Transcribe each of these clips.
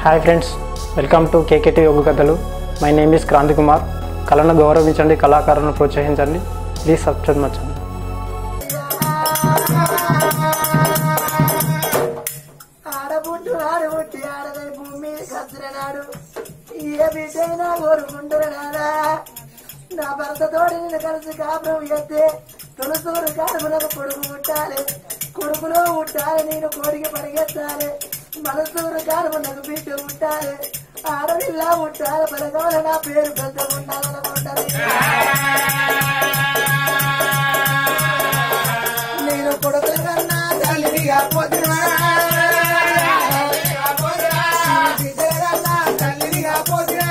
Hi friends welcome to KKT యోగ కథలు my name is Kranthi Kumar కళను గౌరవించండి కళాకారులను ప్రోత్సహించండి ప్లీజ్ సబ్స్క్రైబ్ మచ్చండి ఆడబుట్టు ఆడబుట్టి ఆడదని భూమి మీద కత్తిరనాడు ఏ బిడ్డైనా కోరుకుంటున్నాడా నా భర్తతోటి నేను కలిసి కాపురం ఎత్తే తులసూరు కాడుపులకు కొడుకు పుట్టాలి కొడుకులో పుట్టాలి నేను కోడికి పరిగెత్తాలి మనసూరు కాడుపులకు బిడ్డ పుట్టాలి ఆడవిల్లా పుట్టాలి పలకాల నా పేరు పెద్ద ఉండాలనుకుంటాను నేను కొడుకుల కన్నా తల్లిగా పోతున్నా బిడ్డలన్నా తల్లిగా పోతున్నా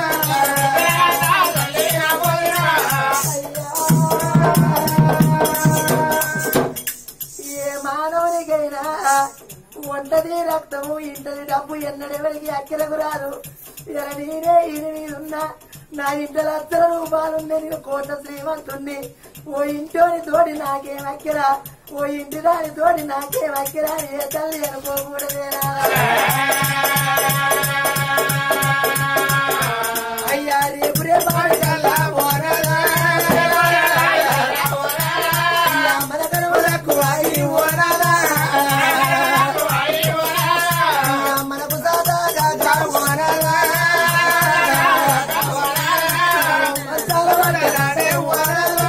ఏ మానవునికైనా ఒంటది రక్తము ఇంటది డబ్బు ఎన్నడెవరికి అక్కలకు రాదు ఇలా నేనే ఇది మీదున్నా నా ఇంట లక్షల రూపాయలుంది నేను కోట శ్రీమంతుణ్ణి ఓ ఇంటోని తోడి నాకేం అక్కరా ఓ ఇంటి దాని తోడి నాకేం అక్కరా ఏ తల్లి అనుకోకూడదేనా అయ్యా రేపు రేపు ఆడగల్లా ఓనరా. అయ్యా మన కనుమలకు వాయి ఓనరా. అయ్యా మనకు సాదాగా గా ఓనరా. మసాలా వంటలాడే ఓనరా.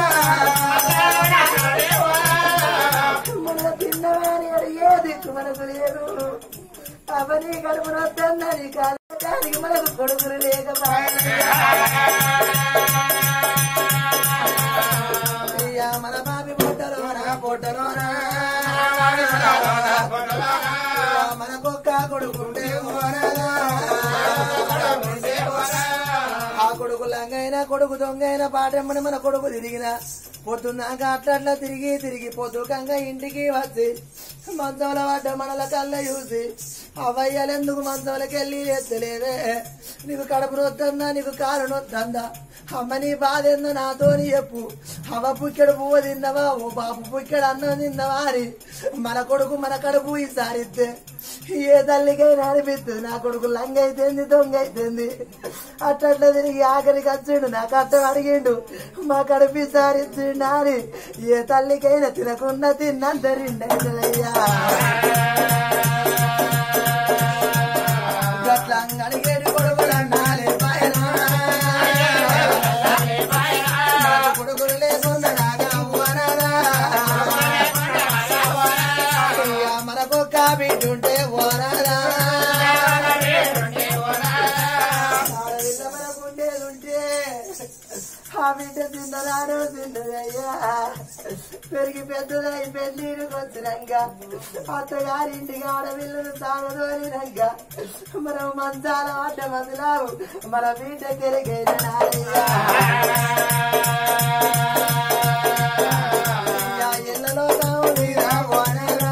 మొన్న తిన్నవాని అడిగే దిక్కు మనకు లేదు అవని కడుపు నొద్దని కాదానికి మనకు కొడుకులు లేకపోయా అయ్యా మన బాబి పొట్టలోన పొట్టలోన మనకొక్క కొడుకుంటే ఓనరా. ఆ కొడుకు లంగైనా కొడుకు దొంగైనా పాటమ్మని మన కొడుకు తిరిగిన పొద్దున్నాక అట్లట్లా తిరిగి తిరిగి పొద్దుకంగా ఇంటికి వచ్చి మంచంలో పడ్డ మనల కళ్ళ చూసి అవయ్యలెందుకు మంచంలోకి వెళ్ళి ఎత్తలేదే నీకు కడుపు నొత్తందా నీకు కారు నొత్తందా అమ్మ నీ బాధ ఏందో నాతోని చెప్పు అవ పుక్కెడు పువ్వు తిన్నవా ఓ బాపు పుక్కెడు అన్నం తిన్నవా అని మన కొడుకు మన కడుపు ఈసారిస్తే ఏ తల్లికైనా అనిపిస్తుంది నా కొడుకు లంగ అయితేంది దొంగ అయితేంది అట్లా తిరిగి ఆఖరికి వచ్చిండు నా కట్టం అడిగిండు మా కడుపు ఈసారిచ్చిండు అని ఏ తల్లికైనా తినకుండా తిన్నంత రెండయ్యా గట్లా అడిగేడు కొడుకులు అన్నాలే పైన నాకు కొడుకులు లేకుండా నాగా అవ్వనరా. అయ్యా, మనకొక్క బిడ్డుంటే ఓనరా ఆడపిల్ల మనకుండేదుంటే ఆ బిడ్డ తిన్నదాడు తిన్నదయ్యా పెరిగి పెద్దదై పెళ్ళికి వచ్చినాక అత్తగారింటికి ఆడపిల్లలు తాగదోలినాక మనం మంచాల పడ్డ బదులావు మన బిడ్డ కెరిగైన ఇళ్ళలో కావులీరా ఓనరా.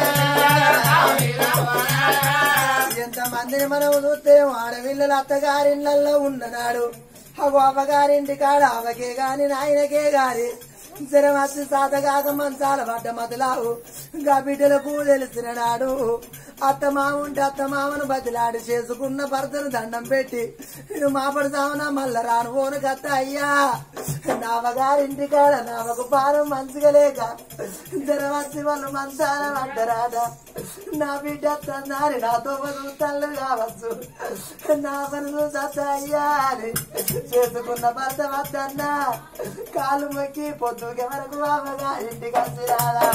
ఎంత మందిని మనం చూస్తే ఆడపిల్లలు అత్తగారిళ్ళల్లో ఉన్ననాడు అగో అవ్వగారింటి కాడ అవకే గాని నాయనకే గాని జ్వరం వచ్చి సాతగాక మంచాల పడ్డ మతలావు గా బిడ్డలకు తెలిసిన నాడు అత్త మామ ఉంటే అత్త మామను బతిలాడి చేసుకున్న భర్తను దండం పెట్టి నేను మాపడతావునా మళ్ళా రాను పోను కత్త అయ్యా నావగారింటి కాడ నావకు పానం మంచిగా లేక జ్వరం వచ్చి వాళ్ళు మంచాల పడ్డరాదా నా బిడ్డ తందారి నాతో తల్లు కావచ్చు నా పనులు సత్తాయ్యా అని చేసుకున్న భర్త వద్దన్నా కాలు మొక్కి పొద్దుకి వరకు అమ్మగా ఇంటికి వచ్చి రాదా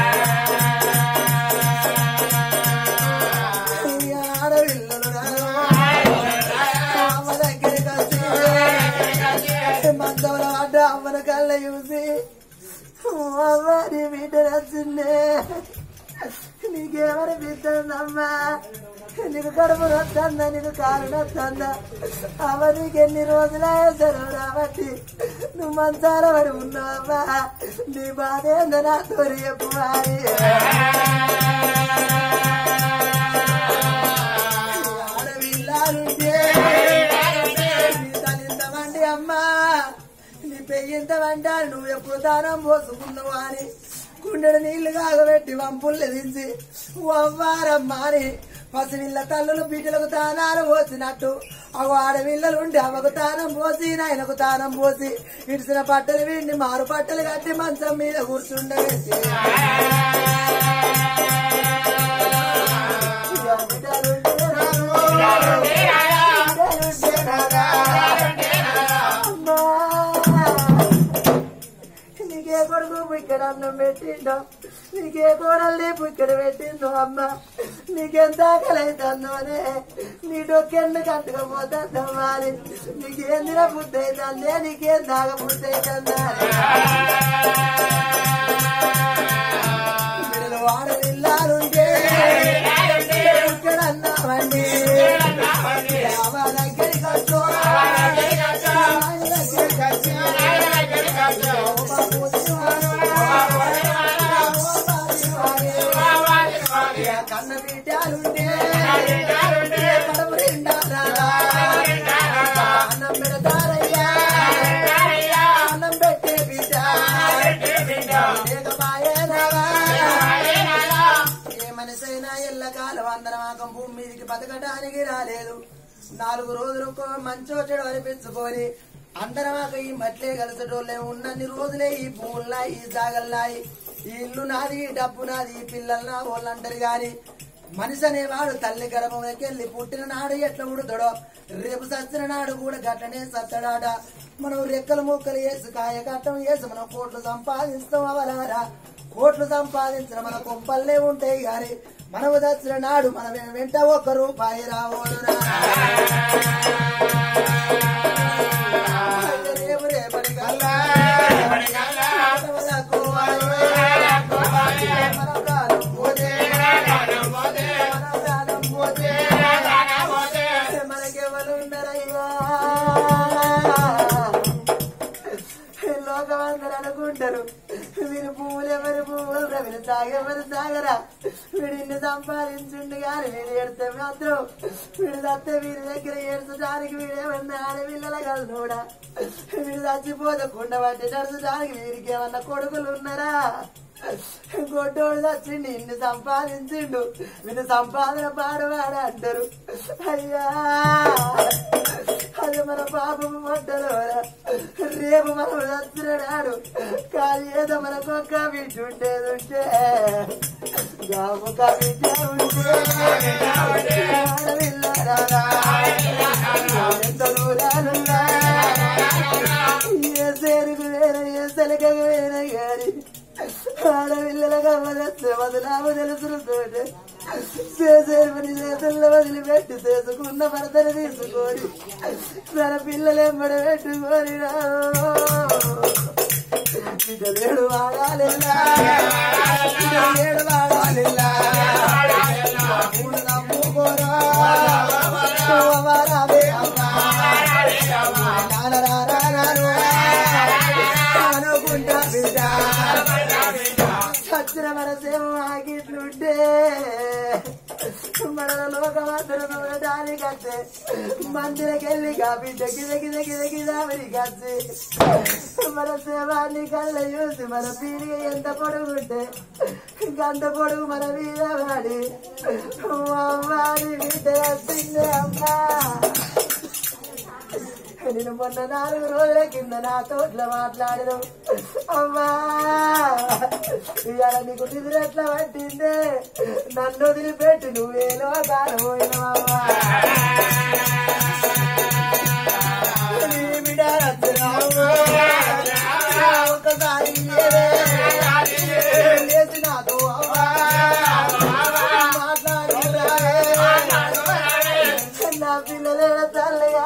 ఈ ఆడపిల్లలు రారు. అమ్మ దగ్గరికి వచ్చి మందంలో పడ్డ అమ్మను కళ్ళ చూసి అమ్మ నీ బిడ్డ నచ్చిందే నీకేమనిపిస్తుందమ్మా నీకు కడుపు నొత్తందా నీకు కాలు నొత్తందా అమ్మ నీకు ఎన్ని రోజులయ్యా సెలవు రాబట్టి నువ్వు మంచాల పడి ఉన్నావమ్మా నీ బాధ ఏందో నాతో చెప్పు మరి ఆడవిల్లాలుంటే నీ తల్లింతమండి అమ్మా నీ పెయ్యింతమంటే నువ్వు ఎప్పుడు దానం పోసుకున్నావు అని గుండెడు నీళ్లు కాగబెట్టి వంపుల్ని దించి అవ్వారమ్మా అని పసివిల్ల తల్లులు బిడ్డలకు తానాలు పోసినట్టు అగో ఆడవిల్లలు ఉండి అమ్మకు తానం పోసి నాయనకు తానం పోసి ఇడిసిన బట్టలు విండి మారు బట్టలు కట్టి మంచం మీద కూర్చుండబెట్టి నీకే కొడుకు ఇక్కడ అన్నం పెట్టిండో నీకే కోడల్ని ఇక్కడ పెట్టిందో అమ్మ నీకెంత ఆకలైతుందో అనే నీ డొక్కెండు కట్టుకపోతుందో మరి నీకేం తిన బుద్ధి అవుతుందే నీకేం తాగ బుద్ధి అవుతుందా పిల్లలు వాడవిల్లాలుంటే ఇక్కడ అన్నామండి రామ దగ్గరికి వచ్చో ఆయన దగ్గరికి వచ్చి కన్న బిడ్డాలుంటే కడప నిండా అన్నం పెడతారయ్యా అన్నం పెట్టే బిడ్డ లేకపాయేనావా? ఏ మనిషైనా ఎల్లకాలం అందరమాకం భూమి మీదకి బతకడానికి రాలేదు నాలుగు రోజులు ఒక్కో మంచో చెడు అనిపించుకొని అందరమాక ఈ మట్లే కలిసేటోళ్ళే ఉన్నన్ని రోజులే ఈ భూముల్లా ఈ జాగల్లాయి ఈ ఇల్లు నాది ఈ డబ్బు నాది ఈ పిల్లలు నా వాళ్ళు అంటారు గాని మనిషి అనేవాడు తల్లి గర్భంలోకి వెళ్ళి పుట్టిన నాడు ఎట్లా ఉడుతాడో రేపు సచ్చిన నాడు కూడా గట్లనే సత్తడాట మనం రెక్కలు ముక్కలు వేసి కాయ కట్టం వేసి మనం కోట్లు సంపాదిస్తాం అవలారా కోట్లు సంపాదించిన మన కొంపల్లే ఉంటాయి గాని మనము దచ్చిన నాడు మన వెంట ఒక్క రూపాయి రావోడురా రేపు రేపటి కల్లా మనకు మన ప్రాణం పోతే మన ప్రాణం పోతే మనకెవరుండరయ్యా లోకమందరూ అనుకుంటారు వీరు పువ్వులు ఎవరు పువ్వులు వీరు సాగెవరు సాగరా వీడు ఇన్ని సంపాదించుండు కానీ వీడు ఏడితే మాత్రం వీడు చస్తే వీరి దగ్గర ఏడ్చడానికి వీడేమన్నా ఆడపిల్లల కలనోడా వీడు చచ్చిపోతే కుండ పట్టి నడుచడానికి వీరికి ఏమన్నా కొడుకులు ఉన్నారా గొడ్డోడు చచ్చిండు ఇన్ని సంపాదించిండు వీళ్ళు సంపాదన పాడవాడ అంటారు అయ్యా అది మన పాపము మొట్టలో రేపు మనం చచ్చినాడు కానీ ఏదో మనకు ఒక్క బిడ్డ ఉండేది ఉంటే ఒక బిడ్డ ఉంటే ఆడపిల్లరారా, ఎంత దూరాలున్నా, ఏ సేరుకు వేరే ఏ సెలకకు వేరే గాని ఆడపిల్లలుగా వదస్తే వదలాము తెలుసుతోటి చేసేరు పని చేతుల్లో వదిలిపెట్టి చేసుకున్న భర్తను తీసుకొని తన పిల్లలు ఎంబడ పెట్టుకొని బిడ్డలేడు వాడాలిల్లా బిడ్డలేడు వాడాలిల్లా మూడు నమ్ముకోరా అవ్వరావే అమ్మా నానరారారారు. అనుకుంటా బిడ్డ చచ్చిన మన సేవ ఆగిట్లుంటే మన లోకమందరూ చూడడానికంటే మందిరకెళ్ళి గా బిడ్డ గిద గిద గిద గిదామని కచ్చి మన సేవాన్ని కళ్ళ చూసి మన పీరిగా ఎంత పొడుగుంటే గంట పొడుగు మన మీద వాడి అమ్మాని బిడ్డ వచ్చిందే అమ్మా నేను మొన్న నాలుగు రోజుల కింద నా తోట్ల మాట్లాడను అమ్మా ఇవాళ నీకు నిధులు ఎట్లా పట్టిందే నన్ను వదిలిపెట్టి నువ్వేలో కాలం పోయినవమ్మా నీ బిడ్డ రత్నావు. ఒక్కసారి ఇయ్యవే. లేచి నాతో అమ్మా. మాట్లాడి రావే. నా పిల్లలే తల్లిగా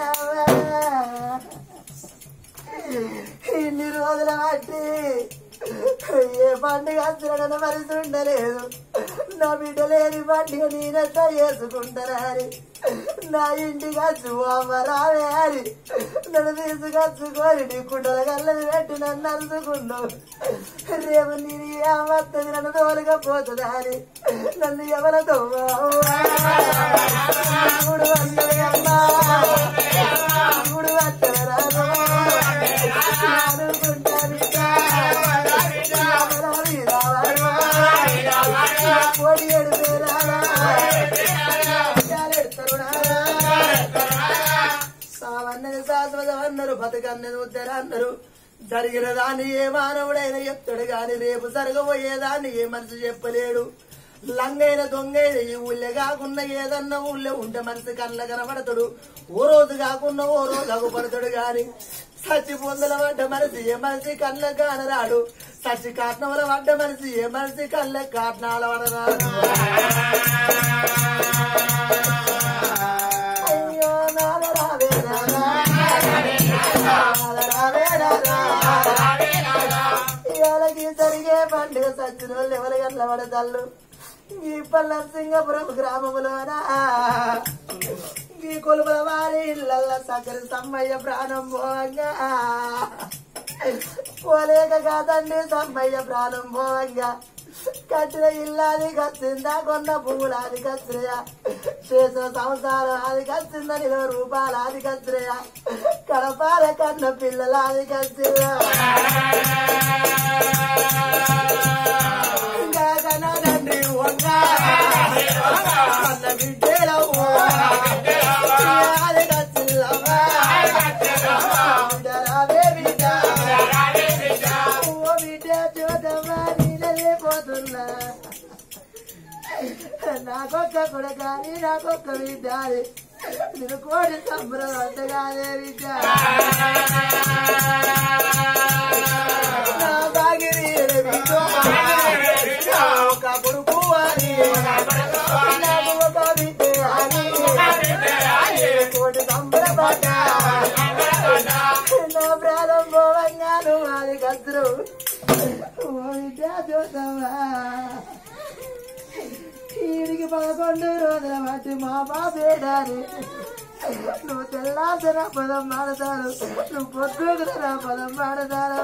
ఇన్ని రోజుల బట్టి ఏ పండుగ వచ్చినా మరిసి ఉండలేదు నా బిడ్డ లేని పండుగ నేనెట్లా చేసుకుంటానని నా ఇంటికి వచ్చి అమ్మరావే అని నన్ను తీసుకొచ్చుకొని నీ కుండల కళ్ళది పెట్టి నన్ను అందుకున్నావు రేపు నేను ఏమత్తది నన్ను తోలకపోతుందా అని నన్ను ఎవరితో మూడు వందలు అమ్మా మూడు వందలు రాదు కోడి ఏడు పేరాలా పోదామన్నారు బతకన్నది వద్దరా అన్నారు జరిగిన దాన్ని ఏ మానవుడైనా చెప్తాడు గాని రేపు జరగబోయేదాన్ని ఏ మనిషి చెప్పలేడు లంగైన దొంగైన ఈ ఊళ్ళే కాకుండా ఏదన్నా ఊళ్ళో ఉంటే మనిషి కళ్ళ కనబడతాడు ఓ రోజు కాకుండా ఓ రోజు అగుపడతాడు గాని సచ్చి పొందల పడ్డ మనిషి ఏ మనిషి కళ్ళ కానరాడు సచ్చి కాట్నముల పడ్డ మనిషి ఏ మనిషి కళ్ళ కాట్నాల పడరాడు అయ్యో నాల రావే నాలా. నాల రావే నాలా. ఇవాళకి జరిగే పండుగ సచ్చిన వాళ్ళు ఎవరు గట్ల పడతాళ్ళు ఈ పల్ల సింగపురం గ్రామములోనా ఈ కొలుపుల వారి ఇళ్ళల్ల సకరి సమ్మయ్య ప్రాణం పోవంగా పోలేక కాదండి సమ్మయ్య ప్రాణం పోవంగా కట్టిన ఇల్లాది కచ్చిందా కొన్న పువ్వులాది కచ్చినయా చేసిన సంసారం అది కచ్చిందని ఇరవై రూపాయలు అది కచ్చినయా కడపాల కన్న పిల్లలాది కచ్చినా ఇంకా కన్నా తండ్రి వంగ కన్న బిడ్డలవు అది కచ్చిల్లవా బిడ్డరావే బిడ్డ ఓ బిడ్డ చూడమ్మా నీళ్ళే పోతున్నా నాకొక్క కొడకాని నాకొక్క బిడ్డ నేను కోడి సంబరం అంతగానే బిడ్డ నా బాగిరి బిడ్డ ఒక కొడుకు అని నాకు ఒక బిడ్డ అని కోటి సంబరపడ్డ నా ప్రాణం పోవంగాను అది కత్తురు ఓ బిడ్డ చూద్దామా ఈడికి పదకొండు రోజుల మట్టి మా బాబేడాని నువ్వు తెల్లాసిన పదం మాడతారు నువ్వు పొద్దుకు నా పదం మాడతారు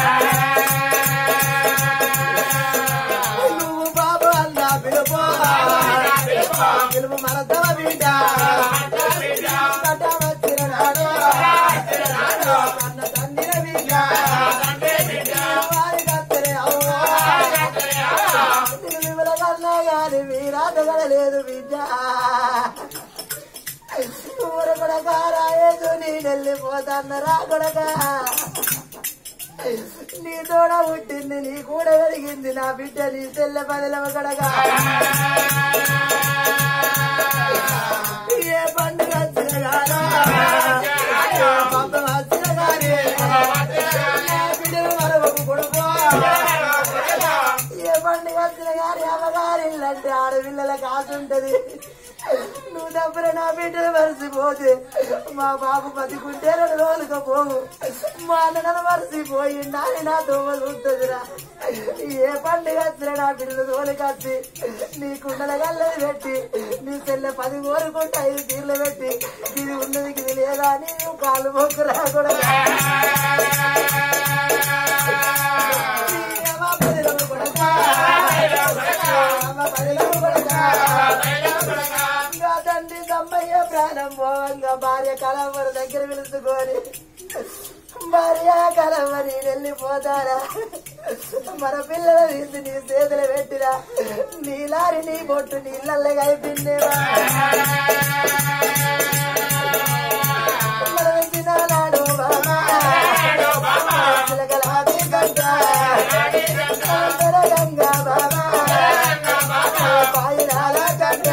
నువ్వు బాబు అన్న పిలుపు పిలుపు మనతవ బిడ్డ కట్ట వచ్చిన నాడు అన్న తండ్రి బిడ్డ వారి కత్తెరే అవ్వ విలువల కన్నా గాని వీరాటగడలేదు బిడ్డ ఊరు కొడక రాయేదు నీ వెళ్ళిపోతాన్నరా కొడక నీ తోడ పుట్టింది నీ కూడా పెరిగింది నా బిడ్డ నీ తెల్ల పదిలవ కొడక ఏ పండుగ వచ్చిన గానా ఏ పంప వచ్చిన గానీ నా బిడ్డలు మరొక కొడుకో ఏ పండుగ వచ్చిన గారి అమ్మగారి ఇల్లంటే ఆడపిల్లల కాసుంటది నువ్వు తప్పున నా బిడ్డలు మరిసిపోతే మా బాబు బతికుంటే రెండు రోజులుగా పోవు మా అన్నను మరిసిపోయి నాని నా దోమ చూస్తుందిరా ఏ పండుగ వచ్చినా నా బిడ్డలు తోలికచ్చి నీ కుండల గల్లది పెట్టి నీ చెల్లె పది కోరుకుంటే ఐదు తీర్లు పెట్టి ఇది ఉన్నది ఇది లేదా అని నువ్వు కాళ్ళు మొక్కు రాకూడదు అమ్మ పదిలము కొడక అమ్మ పదిలము కొడక ఇంకా తండ్రి తమ్మయ్య ప్రాణం పోవంగా భార్య కలవరు దగ్గర పిలుచుకొని భార్య కలవరి వెళ్ళిపోతారా మన పిల్లల తీసి నీ చేతులు పెట్టిరా నీ లారి నీ బొట్టు నీళ్ళల్లో అయిపోయిందేవా మనం తినాలాడు బాబా చిలకలాది గంట గంగా బాబా పాయిరాల గంట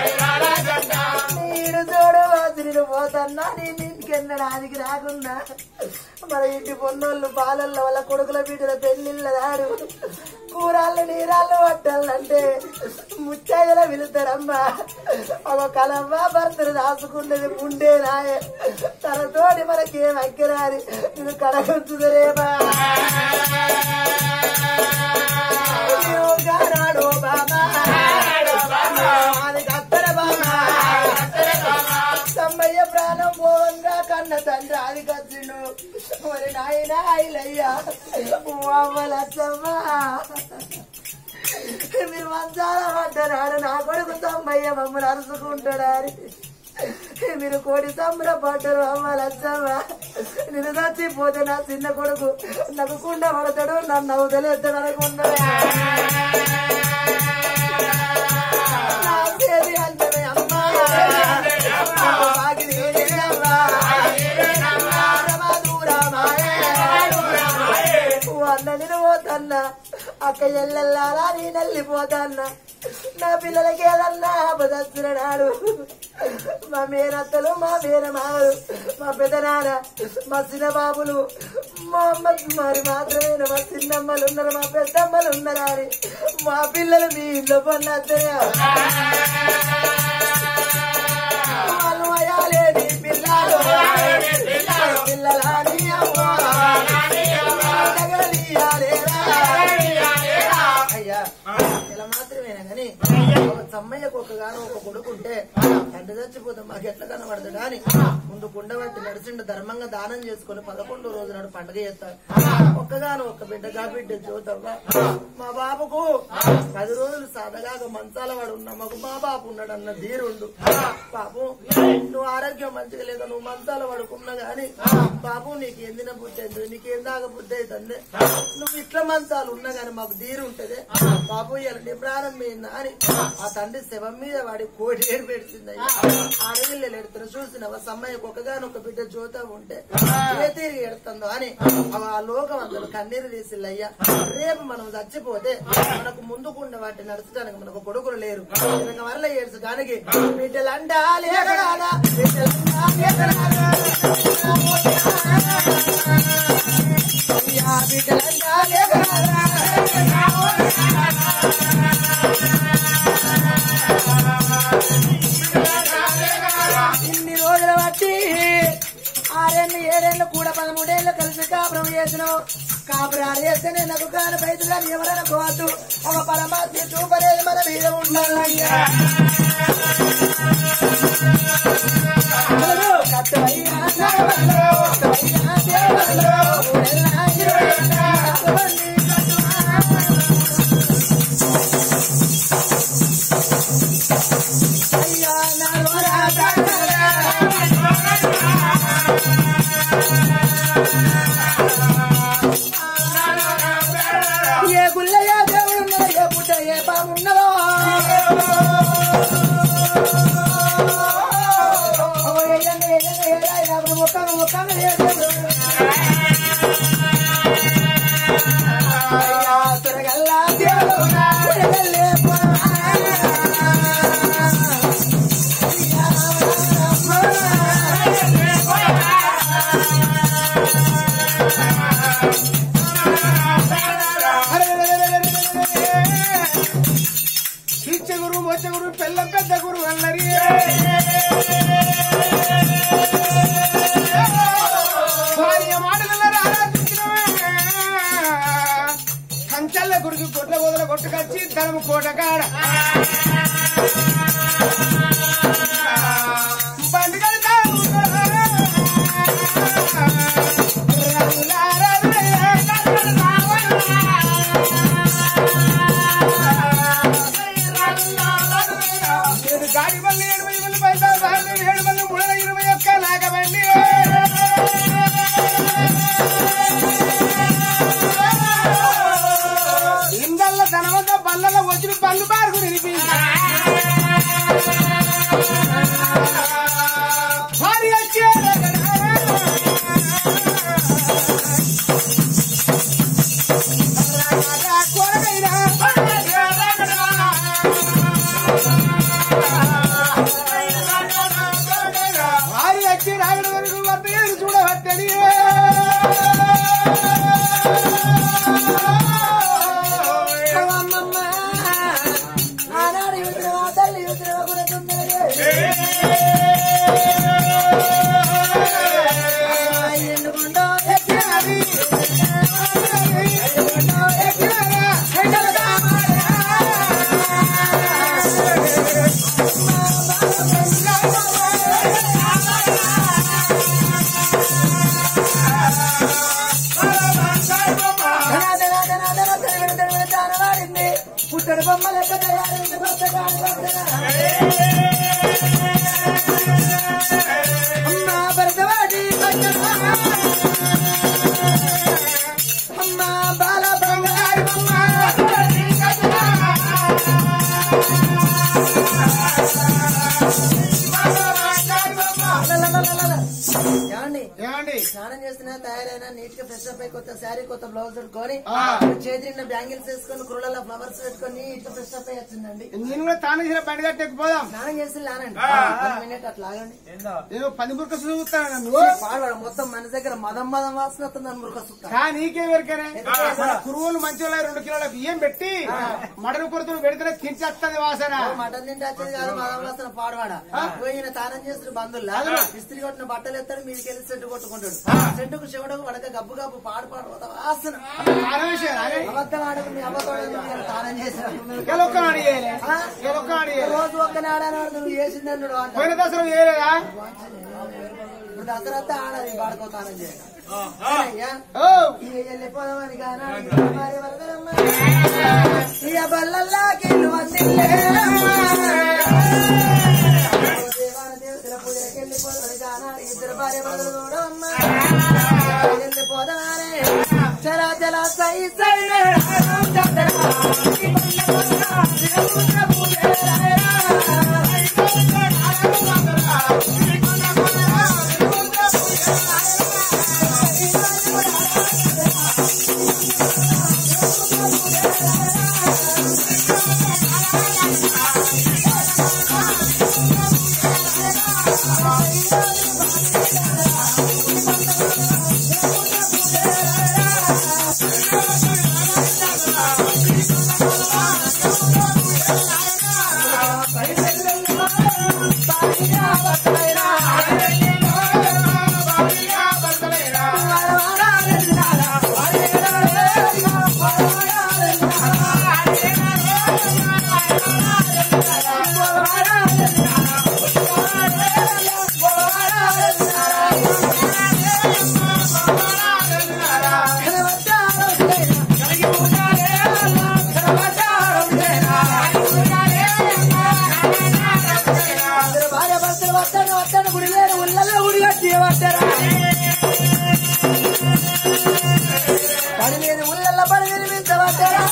నీడు చూడు వాసిరిని పోతన్నా నీ ఇంటికెన్నడానికి రాకుండా మన ఇంటి పొన్నోళ్ళు పాలల్లో వాళ్ళ కొడుకుల బిడ్డల పెళ్లిళ్ళ దాడు కూరాళ్ళు నీరాళ్ళు పట్టాలంటే ముచ్చైదల వెళుతారమ్మా ఒక కలమ్మ భర్తను దాచుకున్నది ముండే నాయ తనతోటి మనకేం అక్కరాని నేను కడగొచ్చుదరేమా గానాడు బాబా అది కత్తెర బాబా తమ్మయ్య ప్రాణం పోవంగా కన్న తండ్రి అది కత్తిండు మరి నాయన ఐలయ్యా అవ్వలచ్చమ్మా మీరు మంచాల పడ్డనాడు నా కొడుకు తమ్మయ్య మమ్మల్ని అరుచుకుంటాడని మీరు కోడి తమ్ముడ పడ్డరు అవ్వాలచ్చమ్మా నేను చచ్చిపోతే నా చిన్న కొడుకు నాకు కుండ పడతాడు నన్ను అవతలేస్తాడు అనుకున్నాడు నా చేతి అంతమే అమ్మా బాగిరి అమ్మా వెళ్ళిపోతాన్నా అక్క ఎల్లెల్లారా నేను వెళ్ళిపోతాన్నా నా పిల్లలకి ఏదన్నా ఆపదస్తున్నాడు మా మేనత్తలు మా మేనమామలు మా పెదనాన్న మా చిన్న బాబులు మా అమ్మ మరి మాత్రమే మా చిన్నమ్మలు ఉన్నారు మా పెద్దమ్మలు ఉన్నారా అని మా పిల్లలు మీ ఇంట్లో పన్నత్తనే వాళ్ళు అయ్యాలేని పిల్లలు పిల్లలని అమ్మ తగలియాలేరా. అయ్యా ఇలా మాత్రమేనా గాని ఒక సమ్మయ్యకు ఒక గాను ఒక కొడుకుంటే తండ్రి చచ్చిపోతే మాకు ఎట్లా కనబడదు అని ముందు కుండబట్టి నడిచిండు ధర్మంగా దానం చేసుకుని పదకొండో రోజు నాడు పండుగ చేస్తారు ఒక్కగాను ఒక బిడ్డగా బిడ్డ చూద్దాం మా బాబుకు పది రోజులు సాదగాక మంచాల వాడు ఉన్న మాకు మా బాబు ఉన్నాడు అన్న ధీరుండు బాబు నువ్వు ఆరోగ్యం మంచిగా లేక నువ్వు మంచాల పడుకున్నా గాని బాబు నీకు ఎందిన బుద్ధి అవుతుంది నీకు ఎందాక బుద్ధి అవుతుంది నువ్వు ఇట్లా మంచాలు ఉన్నా గాని మాకు ధీరు ఉంటది బాబు ఇలా నీ ప్రారంభమైందా అని ఆ తండ్రి శవం మీద వాడి కోటి ఏడు పెడుతుంది అడవిలో ఎడుతున్న చూసినవా సమ్మయ్యకు ఒకగానొక బిడ్డ జ్యోత ఉంటే ఏ తిరిగి ఎడుతుందో అని ఆ లోకం అందరూ కన్నీరు తీసిల్లయ్యా రేపు మనం చచ్చిపోతే మనకు ముందుకున్న వాటిని నడచడానికి మనకు కొడుకులు లేరు వెనక వరల ఏడ్చడానికి బిడ్డలంటా లేకరాదా బిడ్డలంటా లేకరాదా అయ్యా బిడ్డలంటా లేకరాదా ఇన్ని రోజుల బట్టి ఆరేళ్ళు ఏడేళ్ళు కూడా పదమూడేళ్ళు కలిసి కాపురం చేసినావు కాపురాలు చేస్తేనే నాకు కాని బయటగా ఎవరైనా పోవద్దు ఒక పరమాత్మ చూపలేదు మన మీద ఉండాలయ్యా కత్తవయ్యా నావల్లో, కత్తవయ్యా దేవల్లో, ఊరెల్లా ఇరువెల్లా, కత్తవల్లి కట్టువా. అయ్యా నల్వరా ఏ గుల్లయ్య దేవుడు ఉన్నదో ఏ పుట్ట ఏ పాము ఉన్నదో ఓ ఏయంగా ఏయంగా ఏడాయి నాకు ముఖంగా ముఖంగా ఏ దేవుడు. అయ్యా సురగల్లా దేవుడు, సురగల్లే పోవా. శిక్ష గురు మొచ్చ గురు పెళ్ళ పెద్ద గురు అల్లరి భార్య మాటల కంచెల్ల గురికి కొట్ల వదల కొట్టుకొచ్చి ధనము కోటకాడ బండి కడతా ఏడు గాడి వల్ల ఏడు వైపులు పైసా ఏడు వల్ల మూడు ఇరవై ఒక్క లాగబండి ఇందల్ల ధనవంత బల్లలో వచ్చిన పళ్ళు పారుకు నిలిపి భార్య వచ్చే భార్య వచ్చి రాగడ వరకు వద్ద ఎదురు చూడవచ్చని అమ్మమ్మ, ఆనాడు యుద్ధమా తల్లి యుద్ధమా కూడా తొందరగా ఎన్నుకుంటూ ఎక్కినది. ఎన్నుకుంటూ ఎక్కినదా. ధన ధన ధన ధన తరివిన తరివిన తానవాడింది. పుట్టడు బొమ్మ లెక్క తయారైంది కొత్తగా అమ్మా భరతవాడి పట్టణమా. అమ్మా బాల బంగారు ఏమండి ఏమండి స్నానం చేస్తున్నా తయారైనా నీట్ గా ఫ్రెష్ అప్ అయి కొత్త శారీ కొత్త బ్లౌజ్ పెట్టుకొని ఆ. చేతి నిండా బ్యాంగిల్స్ వేసుకొని కుర్రల ఫ్లవర్స్ పెట్టుకొని నీట్ గా ఫ్రెష్ అప్ అయి వచ్చిందండి నేను కూడా తాను చేసిన బండి కట్టి ఎక్కిపోదాం స్నానం చేసి లానండి ఆ. వన్ మినిట్ అట్లా ఆగండి నేను పది మురుక చూస్తాను నువ్వు పాడవాడు మొత్తం మన దగ్గర మదం మదం వాసన వస్తుంది మురుక సుత్త కా నీకే వెరికనే మన కురువులు మంచి వాళ్ళ రెండు కిలోల బియ్యం పెట్టి మడలు కొడుతులు పెడితేనే కించేస్తుంది వాసన మటన్ తింటే వచ్చేది కాదు మదం వాసన పాడవాడ పోయిన తానం చేసిన బంధుల్లా ఇస్త్రీ కొట్టిన బట్టలు ఎత్తాడు మీదకి వెళ్ళి సెంటు కొట్టుకుంటాడు సెంటుకు చెవుడకు వడక గబ్బు గబ్బు పాడు పాడు పోతా వాసన అబద్ధం ఆడకు మీ అబద్ధం తానం చేసిన ఎలొక్క అడిగేలే ఎలొక్క అడిగేలే రోజు ఒక్క నాడాడు నువ్వు చేసిందన్నాడు అంట పోయిన దసరా చేయలేదా ఇప్పుడు దసరా ఆడాలి పాడుకోతానని చేయాలి అయ్యా ఓ ఇక వెళ్ళిపోదామని కానాడు మరి వరదమ్మ. ఇక బల్లల్లాకి వందిల్లే. దేవాన దేవతల పూజలకి వెళ్ళిపోదామని కానాడు ఇద్దరు భార్య భర్తలు చూడమ్మ. వెళ్ళిపోదామని చలా చలా సై సై చంద్రా. ఈ బల్లల్లా దేవుళ్ళ పూజలారా. అందరూ భార్య భర్తలు వస్తాడు వస్తాడు గుడి లేరు ఉళ్ళల్లో గుడి కట్టి వస్తారా పని లేదు ఉళ్ళల్లో పని నిర్మించవస్తారా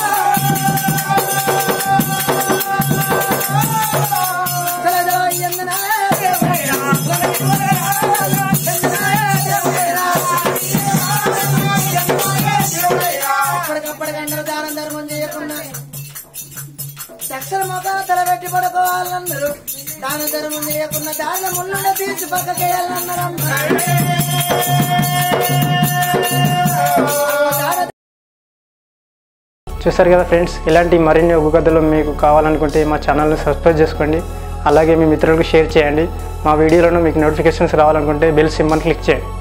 అప్పటికప్పటికందరూ దానం ధర్మం చేయకుండా దక్షిణ ముఖం తలబెట్టి పడుకోవాలన్నారు దాన ధర్మం చేయకుండా దాని ముళ్ళుండ తీసి పక్కకేయాలన్నారు చూసారు కదా ఫ్రెండ్స్ ఇలాంటి మరిన్ని ఒగ్గు కథలు మీకు కావాలనుకుంటే మా ఛానల్ని సబ్స్క్రైబ్ చేసుకోండి అలాగే మీ మిత్రులకు షేర్ చేయండి మా వీడియోలను మీకు నోటిఫికేషన్స్ రావాలనుకుంటే బెల్ సింబల్ క్లిక్ చేయండి